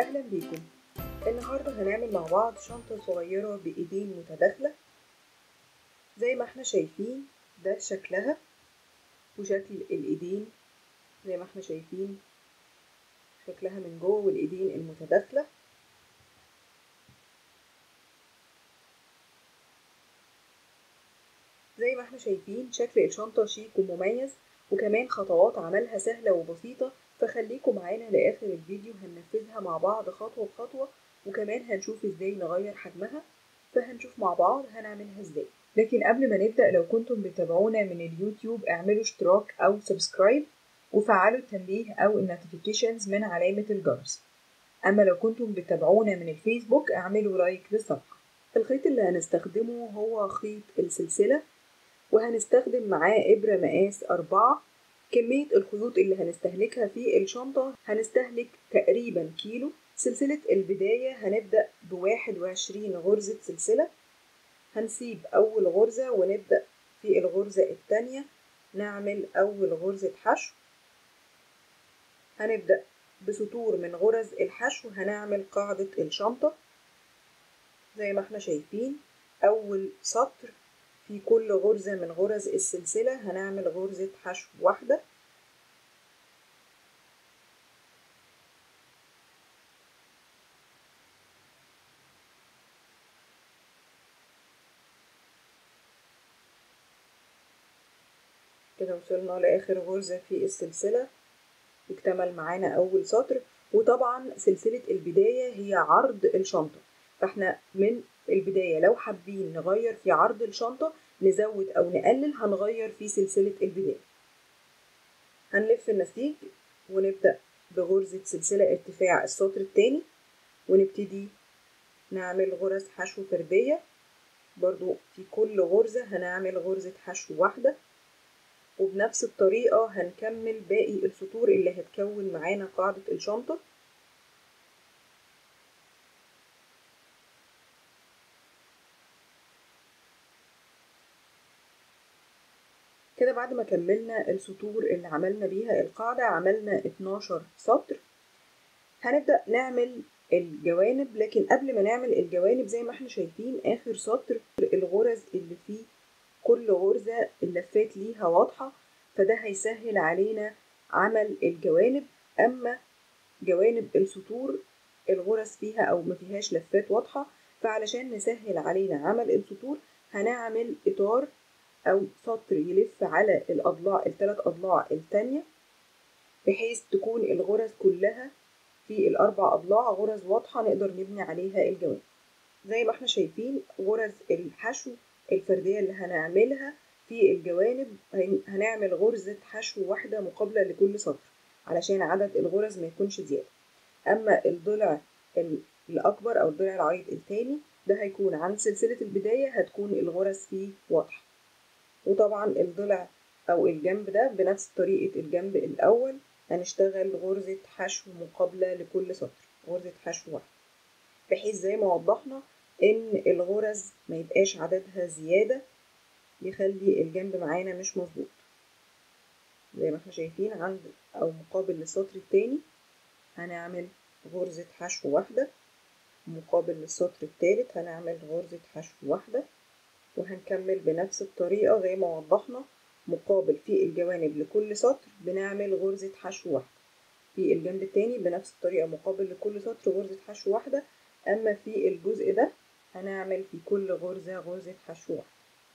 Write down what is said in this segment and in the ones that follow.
أهلا بيكم النهاردة هنعمل مع بعض شنطة صغيرة بإيدين متداخلة زي ما احنا شايفين ده شكلها وشكل الإيدين زي ما احنا شايفين شكلها من جوه والإيدين المتداخلة زي ما احنا شايفين شكل الشنطة شيك ومميز وكمان خطوات عملها سهلة وبسيطة فخليكم معانا لآخر الفيديو هننفذها مع بعض خطوة بخطوة وكمان هنشوف ازاي نغير حجمها فهنشوف مع بعض هنعملها ازاي لكن قبل ما نبدأ لو كنتم بتابعونا من اليوتيوب اعملوا اشتراك أو سبسكرايب وفعلوا التنبيه أو النوتيفيكيشنز من علامة الجرس أما لو كنتم بتابعونا من الفيسبوك اعملوا لايك للصفحة الخيط اللي هنستخدمه هو خيط السلسلة وهنستخدم معاه إبرة مقاس أربعة كمية الخيوط اللي هنستهلكها في الشنطة هنستهلك تقريبا كيلو سلسلة البداية هنبدأ بواحد وعشرين غرزة سلسلة هنسيب أول غرزة ونبدأ في الغرزة التانية نعمل أول غرزة حشو هنبدأ بسطور من غرز الحشو هنعمل قاعدة الشنطة زي ما احنا شايفين أول سطر في كل غرزة من غرز السلسلة هنعمل غرزة حشو واحدة كده وصلنا لآخر غرزة في السلسلة اكتمل معانا أول سطر وطبعا سلسلة البداية هي عرض الشنطة فاحنا من البداية لو حابين نغير في عرض الشنطة نزود أو نقلل هنغير في سلسلة البداية هنلف النسيج ونبدأ بغرزة سلسلة ارتفاع السطر التاني ونبتدي نعمل غرز حشو فردية برضو في كل غرزة هنعمل غرزة حشو واحدة وبنفس الطريقة هنكمل باقي السطور اللي هتكون معانا قاعدة الشنطة كده بعد ما كملنا السطور اللي عملنا بيها القاعدة عملنا 12 سطر هنبدأ نعمل الجوانب لكن قبل ما نعمل الجوانب زي ما احنا شايفين آخر سطر الغرز اللي فيه كل غرزة اللفات ليها واضحة فده هيسهل علينا عمل الجوانب أما جوانب السطور الغرز فيها أو ما فيهاش لفات واضحة فعلشان نسهل علينا عمل السطور هنعمل إطار أو سطر يلف على الأضلاع الثلاث أضلاع التانية بحيث تكون الغرز كلها في الأربع أضلاع غرز واضحة نقدر نبني عليها الجوانب زي ما احنا شايفين غرز الحشو الفردية اللي هنعملها في الجوانب هنعمل غرزة حشو واحدة مقابلة لكل سطر علشان عدد الغرز ما يكونش زيادة أما الضلع الأكبر أو الضلع العريض التاني ده هيكون عن سلسلة البداية هتكون الغرز فيه واضحة وطبعا الضلع أو الجنب ده بنفس طريقة الجنب الأول هنشتغل غرزة حشو مقابلة لكل سطر غرزة حشو واحدة بحيث زي ما وضحنا إن الغرز ما يبقاش عددها زيادة يخلي الجنب معانا مش مظبوط زي ما احنا شايفين عند أو مقابل للسطر التاني هنعمل غرزة حشو واحدة مقابل للسطر التالت هنعمل غرزة حشو واحدة وهنكمل بنفس الطريقة زي ما وضحنا مقابل في الجوانب لكل سطر بنعمل غرزة حشو واحدة في الجنب التاني بنفس الطريقة مقابل لكل سطر غرزة حشو واحدة أما في الجزء ده هنعمل في كل غرزة غرزة حشو واحدة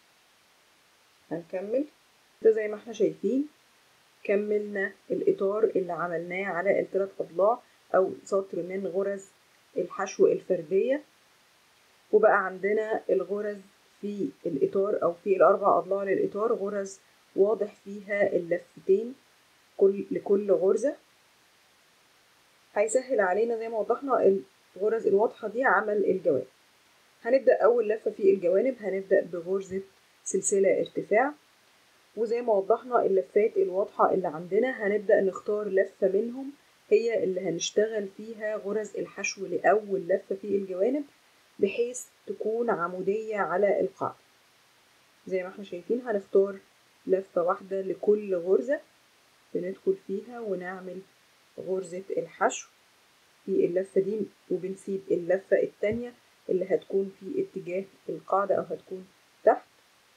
هنكمل ده زي ما احنا شايفين كملنا الإطار اللي عملناه على الثلاث أضلاع أو سطر من غرز الحشو الفردية وبقى عندنا الغرز في الإطار أو في الأربع أضلاع للإطار غرز واضح فيها اللفتين كل لكل غرزة هيسهل علينا زي ما وضحنا الغرز الواضحة دي عمل الجوانب هنبدأ أول لفة في الجوانب هنبدأ بغرزة سلسلة ارتفاع وزي ما وضحنا اللفات الواضحة اللي عندنا هنبدأ نختار لفة منهم هي اللي هنشتغل فيها غرز الحشو لأول لفة في الجوانب بحيث تكون عمودية على القاعدة زي ما احنا شايفين هنختار لفة واحدة لكل غرزة بندخل فيها ونعمل غرزة الحشو في اللفة دي وبنسيب اللفة التانية اللي هتكون في اتجاه القاعدة أو هتكون تحت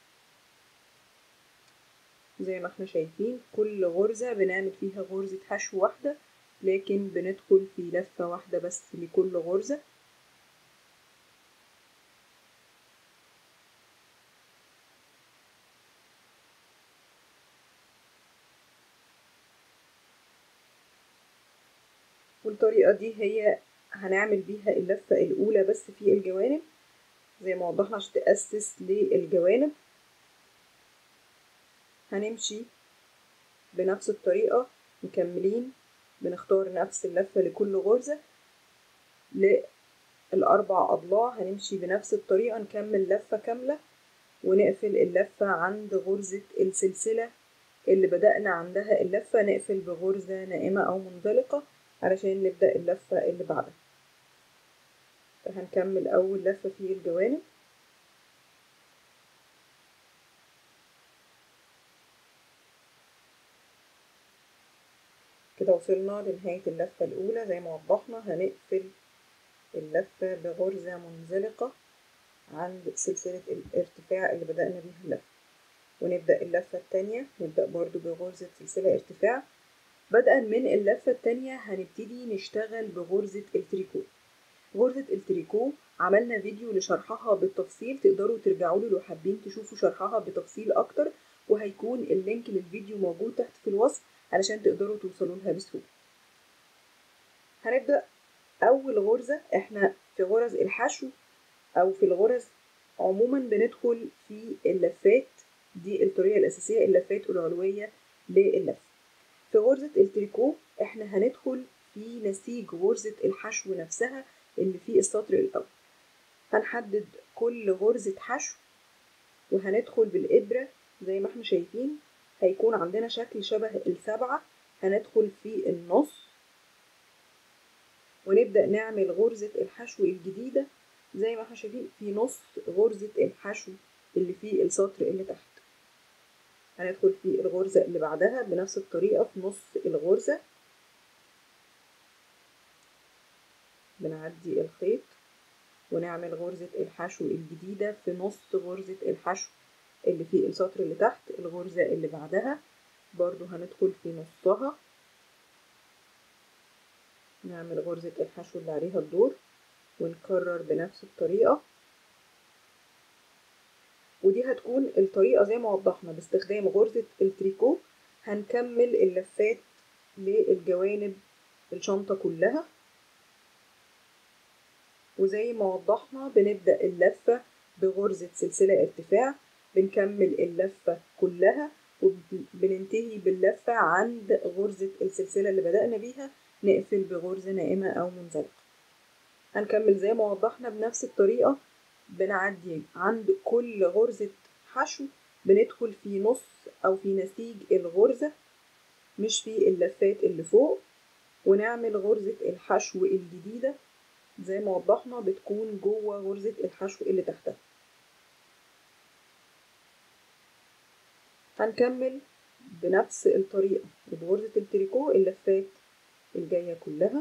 زي ما احنا شايفين كل غرزة بنعمل فيها غرزة حشو واحدة لكن بندخل في لفة واحدة بس لكل غرزة والطريقة دي هي هنعمل بيها اللفة الأولى بس في الجوانب زي ما وضحنا عشان تأسس للجوانب هنمشي بنفس الطريقة مكملين بنختار نفس اللفة لكل غرزة للأربع أضلاع هنمشي بنفس الطريقة نكمل لفة كاملة ونقفل اللفة عند غرزة السلسلة اللي بدأنا عندها اللفة نقفل بغرزة نائمة أو منزلقة علشان نبدأ اللفة اللي بعدها هنكمل أول لفة في الجوانب كده وصلنا لنهاية اللفة الأولى زي ما وضحنا هنقفل اللفة بغرزة منزلقة عند سلسلة الارتفاع اللي بدأنا بيها اللفة ونبدأ اللفة التانية نبدأ برضو بغرزة سلسلة ارتفاع بدءا من اللفة التانية هنبتدي نشتغل بغرزة التريكو غرزة التريكو عملنا فيديو لشرحها بالتفصيل تقدروا ترجعوا له لو حابين تشوفوا شرحها بتفصيل أكتر وهيكون اللينك للفيديو موجود تحت في الوصف علشان تقدروا توصلوا لها بسهولة هنبدأ أول غرزة احنا في غرز الحشو أو في الغرز عموما بندخل في اللفات دي الطريقة الأساسية اللفات العلوية للف في غرزة التريكو احنا هندخل في نسيج غرزة الحشو نفسها اللي في السطر الأول هنحدد كل غرزة حشو وهندخل بالإبرة زي ما احنا شايفين هيكون عندنا شكل شبه السبعة هندخل في النص ونبدأ نعمل غرزة الحشو الجديدة زي ما احنا شايفين في نص غرزة الحشو اللي في السطر اللي تحت هندخل في الغرزة اللي بعدها بنفس الطريقة في نص الغرزة بنعدي الخيط ونعمل غرزة الحشو الجديدة في نص غرزة الحشو اللي في السطر اللي تحت الغرزة اللي بعدها برضو هندخل في نصها نعمل غرزة الحشو اللي عليها الدور ونكرر بنفس الطريقة ودي هتكون الطريقة زي ما وضحنا باستخدام غرزة التريكو هنكمل اللفات للجوانب الشنطة كلها وزي ما وضحنا بنبدأ اللفة بغرزة سلسلة ارتفاع بنكمل اللفة كلها وبننتهي باللفة عند غرزة السلسلة اللي بدأنا بيها نقفل بغرزة نائمة أو منزلقة هنكمل زي ما وضحنا بنفس الطريقة بنعدي عند كل غرزة حشو بندخل في نص أو في نسيج الغرزة مش في اللفات اللي فوق ونعمل غرزة الحشو الجديدة زي ما وضحنا بتكون جوه غرزة الحشو اللي تحتها هنكمل بنفس الطريقة بغرزة التريكو اللفات الجاية كلها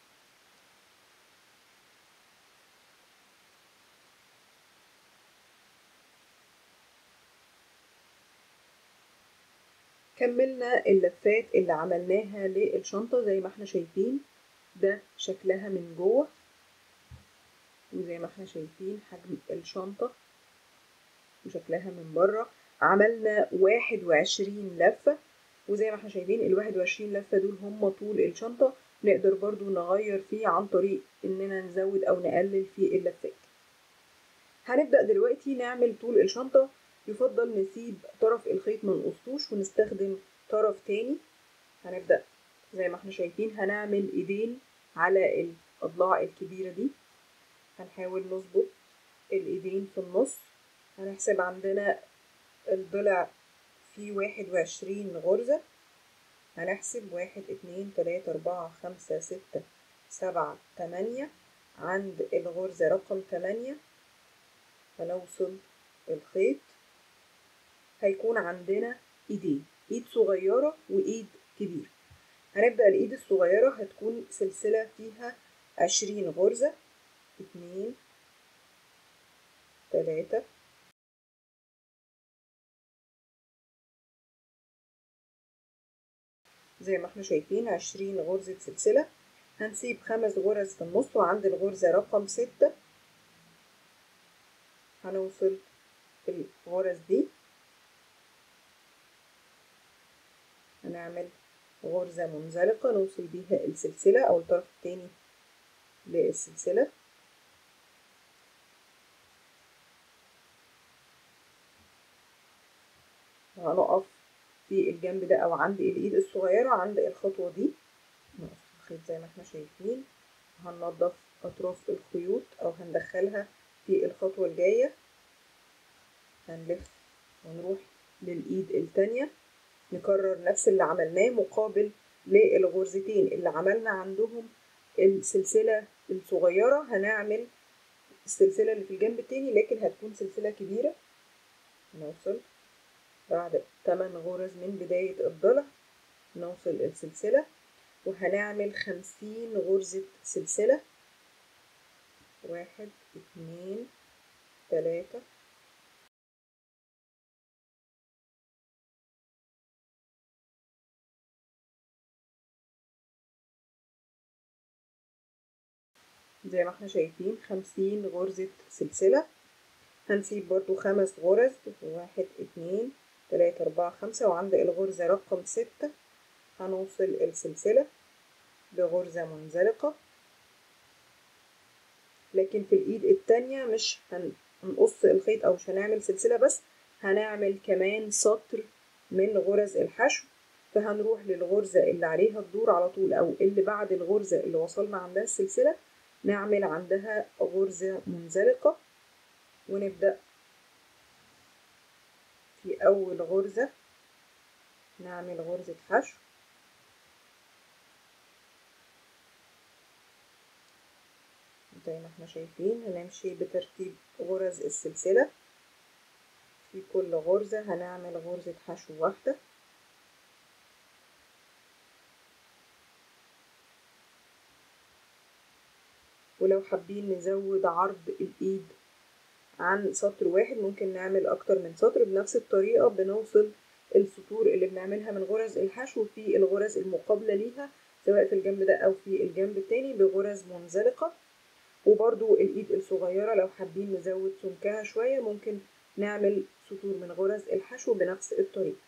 كملنا اللفات اللي عملناها للشنطة زي ما احنا شايفين ده شكلها من جوه وزي ما احنا شايفين حجم الشنطة وشكلها من بره عملنا واحد وعشرين لفة وزي ما احنا شايفين الواحد وعشرين لفة دول هم طول الشنطة نقدر برضو نغير فيه عن طريق اننا نزود او نقلل في اللفات هنبدأ دلوقتي نعمل طول الشنطة يفضل نسيب طرف الخيط ما نقصوش ونستخدم طرف تاني هنبدأ زي ما احنا شايفين هنعمل ايدين على الاضلاع الكبيرة دي هنحاول نظبط الايدين في النص هنحسب عندنا الضلع فيه واحد وعشرين غرزة هنحسب واحد اتنين تلاتة أربعة خمسة ستة سبعة تمانية عند الغرزة رقم تمانية هنوصل الخيط هيكون عندنا ايدين ايد صغيرة وايد كبيرة هنبدأ الايد الصغيرة هتكون سلسلة فيها عشرين غرزة اتنين تلاتة زي ما احنا شايفين عشرين غرزة سلسلة هنسيب خمس غرز في النص وعند الغرزة رقم ستة هنوصل الغرز دي هنعمل غرزة منزلقة نوصل بيها السلسلة أو الطرف التاني للسلسلة وهنقف في الجنب ده أو عند الإيد الصغيرة عند الخطوة دي نقص الخيط زي ما احنا شايفين هننضف أطراف الخيوط أو هندخلها في الخطوة الجاية هنلف ونروح للإيد التانية نكرر نفس اللي عملناه مقابل للغرزتين اللي عملنا عندهم السلسلة الصغيرة هنعمل السلسلة اللي في الجنب التاني لكن هتكون سلسلة كبيرة نوصل بعد 8 غرز من بداية الضلع نوصل السلسلة وهنعمل خمسين غرزة سلسلة واحد اتنين تلاتة زي ما احنا شايفين خمسين غرزة سلسلة هنسيب برضو خمس غرز واحد اتنين تلاتة أربعة خمسة وعند الغرزة رقم ستة هنوصل السلسلة بغرزة منزلقة لكن في الإيد التانية مش هنقص الخيط أو مش هنعمل سلسلة بس هنعمل كمان سطر من غرز الحشو فهنروح للغرزة اللي عليها الدور على طول أو اللي بعد الغرزة اللي وصلنا عندها السلسلة نعمل عندها غرزة منزلقة ونبدأ في أول غرزة نعمل غرزة حشو زي ما احنا شايفين هنمشي بترتيب غرز السلسلة في كل غرزة هنعمل غرزة حشو واحدة ولو حابين نزود عرض الإيد عن سطر واحد ممكن نعمل أكتر من سطر بنفس الطريقة بنوصل السطور اللي بنعملها من غرز الحشو في الغرز المقابلة ليها سواء في الجنب ده أو في الجنب التاني بغرز منزلقة وبرضو الإيد الصغيرة لو حابين نزود سمكها شوية ممكن نعمل سطور من غرز الحشو بنفس الطريقة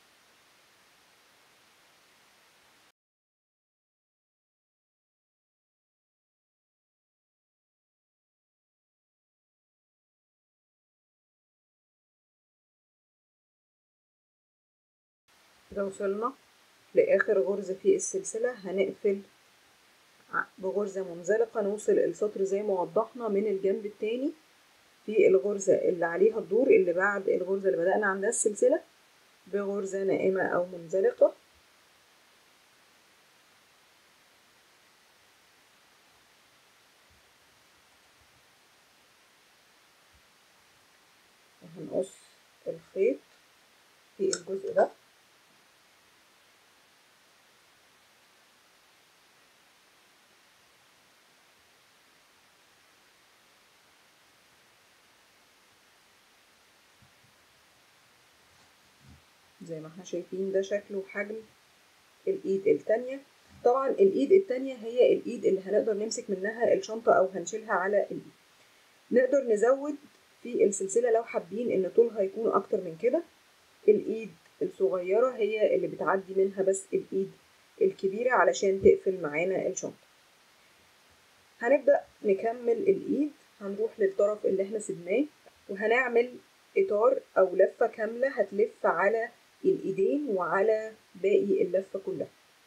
كده وصلنا لآخر غرزة في السلسلة هنقفل بغرزة منزلقة نوصل السطر زي ما وضحنا من الجنب التاني في الغرزة اللي عليها الدور اللي بعد الغرزة اللي بدأنا عندها السلسلة بغرزة نائمة أو منزلقة وهنقص الخيط في الجزء ده زي ما احنا شايفين ده شكل وحجم الايد التانية طبعا الايد التانية هي الايد اللي هنقدر نمسك منها الشنطة او هنشيلها على الايد نقدر نزود في السلسلة لو حابين ان طولها يكون اكتر من كده الايد الصغيرة هي اللي بتعدي منها بس الايد الكبيرة علشان تقفل معانا الشنطة هنبدأ نكمل الايد هنروح للطرف اللي احنا سيبناه وهنعمل اطار او لفة كاملة هتلف على الايدين وعلى باقي اللفة كلها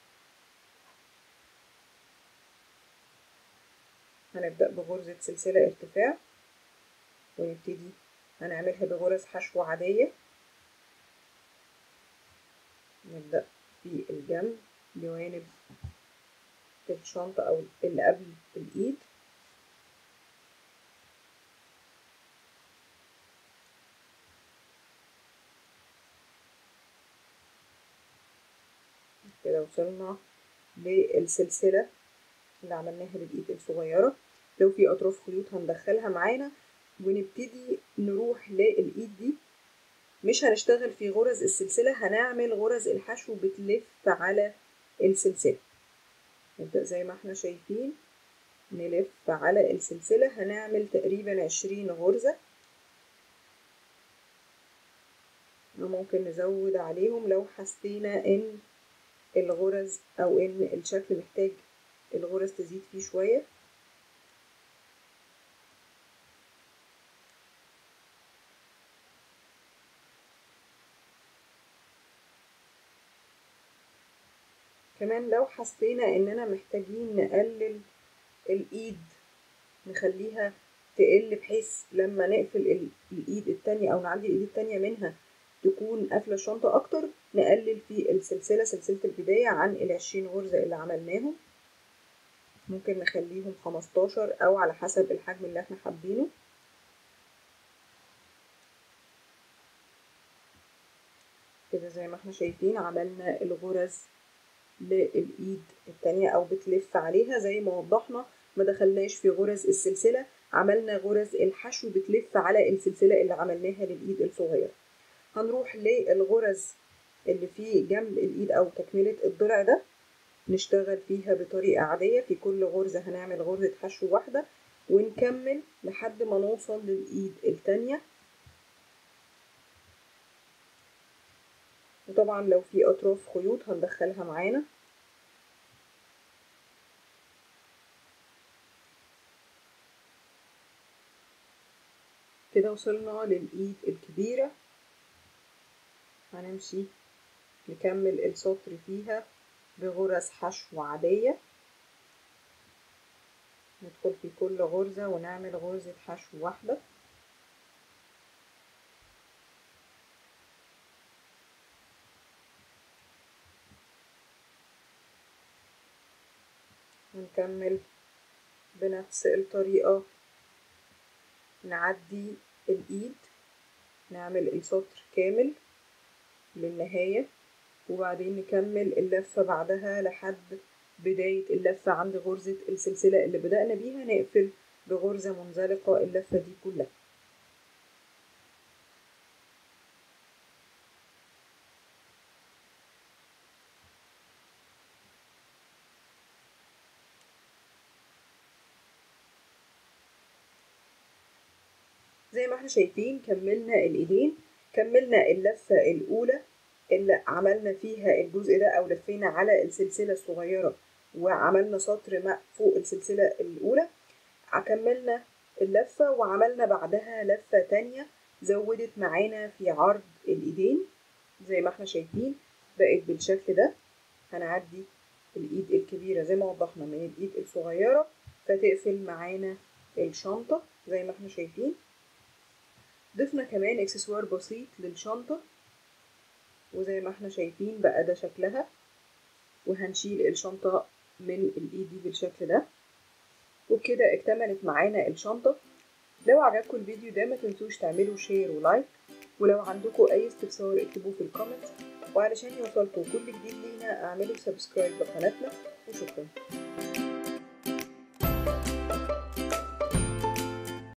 هنبدأ بغرزة سلسلة ارتفاع ونبتدي هنعملها بغرز حشو عادية نبدأ في الجنب جوانب الشنطة أو اللي قبل الإيد كده وصلنا للسلسلة اللي عملناها للإيد الصغيرة لو في أطراف خيوط هندخلها معانا ونبتدي نروح للإيد دي مش هنشتغل في غرز السلسلة هنعمل غرز الحشو بتلف على السلسلة نبدأ زي ما احنا شايفين نلف على السلسلة هنعمل تقريبا عشرين غرزة وممكن نزود عليهم لو حسينا ان الغرز او ان الشكل محتاج الغرز تزيد فيه شوية كمان لو حسينا اننا محتاجين نقلل الايد نخليها تقل بحيث لما نقفل الايد التانية او نعدي الايد التانية منها تكون قافلة الشنطة اكتر نقلل في السلسلة سلسلة البداية عن العشرين غرزة اللي عملناهم ممكن نخليهم خمستاشر او على حسب الحجم اللي احنا حابينه كده زي ما احنا شايفين عملنا الغرز للايد التانية او بتلف عليها زي ما وضحنا ما دخلناش في غرز السلسلة عملنا غرز الحشو بتلف على السلسلة اللي عملناها للايد الصغيرة هنروح للغرز اللي في جنب الايد او تكملة الضلع ده نشتغل فيها بطريقة عادية في كل غرزة هنعمل غرزة حشو واحدة ونكمل لحد ما نوصل للايد التانية وطبعا لو في اطراف خيوط هندخلها معانا كده وصلنا للايد الكبيرة هنمشي نكمل السطر فيها بغرز حشو عادية ندخل في كل غرزة ونعمل غرزة حشو واحدة ونكمل بنفس الطريقة نعدي الإيد نعمل السطر كامل للنهاية وبعدين نكمل اللفة بعدها لحد بداية اللفة عند غرزة السلسلة اللي بدأنا بيها نقفل بغرزة منزلقة اللفة دي كلها زي ما احنا شايفين كملنا الايدين كملنا اللفة الاولى اللي عملنا فيها الجزء ده او لفينا على السلسلة الصغيرة وعملنا سطر فوق السلسلة الاولى كملنا اللفة وعملنا بعدها لفة تانية زودت معانا في عرض الايدين زي ما احنا شايفين بقت بالشكل ده هنعدي الايد الكبيرة زي ما وضحنا من الايد الصغيرة فتقفل معانا الشنطة زي ما احنا شايفين ضفنا كمان اكسسوار بسيط للشنطة وزي ما احنا شايفين بقى ده شكلها وهنشيل الشنطة من الايد دي بالشكل ده وبكده اكتملت معانا الشنطة لو عجبكم الفيديو ده ما تنسوش تعملوا شير ولايك ولو عندكم اي استفسار اكتبوه في الكومنت وعلشان يوصلكم كل جديد لينا اعملوا سبسكرايب لقناتنا وشكرا